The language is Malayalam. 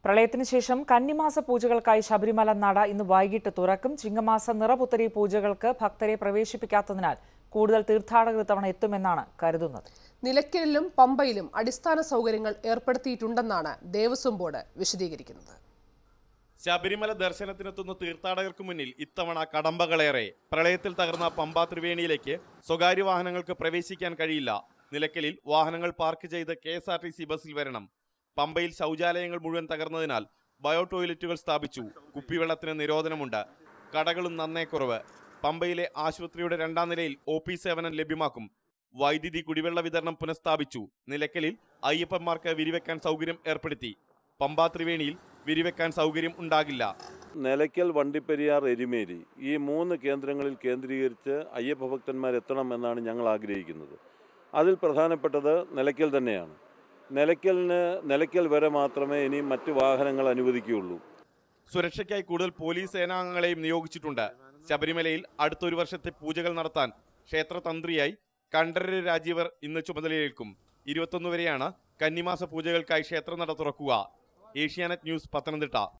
പ്രളയത്തിന് ശേഷം കന്നിമാസ പൂജകൾക്കായി ശബരിമല നട ഇന്ന് വൈകിട്ട് തുറക്കും ചിങ്ങമാസ നിറപുത്തരി പൂജകൾക്ക് ഭക്തരെ പ്രവേശിപ്പിക്കാത്തതിനാൽ കൂടുതൽ തീർത്ഥാടകർ ഇത്തവണ എത്തുമെന്നാണ് കരുതുന്നത് നിലയ്ക്കലിലും പമ്പയിലും അടിസ്ഥാന സൗകര്യങ്ങൾ ഏർപ്പെടുത്തിയിട്ടുണ്ടെന്നാണ് ദേവസ്വം ബോർഡ് വിശദീകരിക്കുന്നത് ശബരിമല ദർശനത്തിനെത്തുന്ന തീർത്ഥാടകർക്ക് മുന്നിൽ ഇത്തവണ കടമ്പകളേറെ പ്രളയത്തിൽ തകർന്ന പമ്പ ത്രിവേണിയിലേക്ക് സ്വകാര്യ വാഹനങ്ങൾക്ക് പ്രവേശിക്കാൻ കഴിയില്ല നിലയ്ക്കലിൽ വാഹനങ്ങൾ പാർക്ക് ചെയ്ത് K S R T C ബസ്സിൽ വരണം പമ്പയിൽ ശൗചാലയങ്ങൾ മുഴുവൻ തകർന്നതിനാൽ ബയോ ടോയ്ലറ്റുകൾ സ്ഥാപിച്ചു കുപ്പിവെള്ളത്തിന് നിരോധനമുണ്ട് കടകളും നന്നേ കുറവ് പമ്പയിലെ ആശുപത്രിയുടെ രണ്ടാം നിലയിൽ ഒ പി സേവനം ലഭ്യമാക്കും വൈദ്യുതി കുടിവെള്ള വിതരണം പുനഃസ്ഥാപിച്ചു നിലയ്ക്കലിൽ അയ്യപ്പന്മാർക്ക് വിരിവെക്കാൻ സൗകര്യം ഏർപ്പെടുത്തി പമ്പ ത്രിവേണിയിൽ വിരിവെക്കാൻ സൗകര്യം ഉണ്ടാകില്ല നിലയ്ക്കൽ വണ്ടിപ്പെരിയാർ എരിമേലി ഈ മൂന്ന് കേന്ദ്രങ്ങളിൽ കേന്ദ്രീകരിച്ച് അയ്യപ്പ ഭക്തന്മാർ എത്തണം എന്നാണ് ഞങ്ങൾ ആഗ്രഹിക്കുന്നത് അതിൽ പ്രധാനപ്പെട്ടത് നിലയ്ക്കൽ തന്നെയാണ് നിലയ്ക്കലിന് നിലയ്ക്കൽ വരെ മാത്രമേ ഇനി മറ്റ് വാഹനങ്ങൾ അനുവദിക്കുകയുള്ളൂ സുരക്ഷയ്ക്കായി കൂടുതൽ പോലീസ് സേനാംഗങ്ങളെയും നിയോഗിച്ചിട്ടുണ്ട് ശബരിമലയിൽ അടുത്തൊരു വർഷത്തെ പൂജകൾ നടത്താൻ ക്ഷേത്രതന്ത്രിയായി കണ്ഠരര് രാജീവർ ഇന്ന് ചുമതലയേൽക്കും ഇരുപത്തൊന്ന് വരെയാണ് കന്നിമാസ പൂജകൾക്കായി ക്ഷേത്രനട തുറക്കുക ഏഷ്യാനെറ്റ് ന്യൂസ് പത്തനംതിട്ട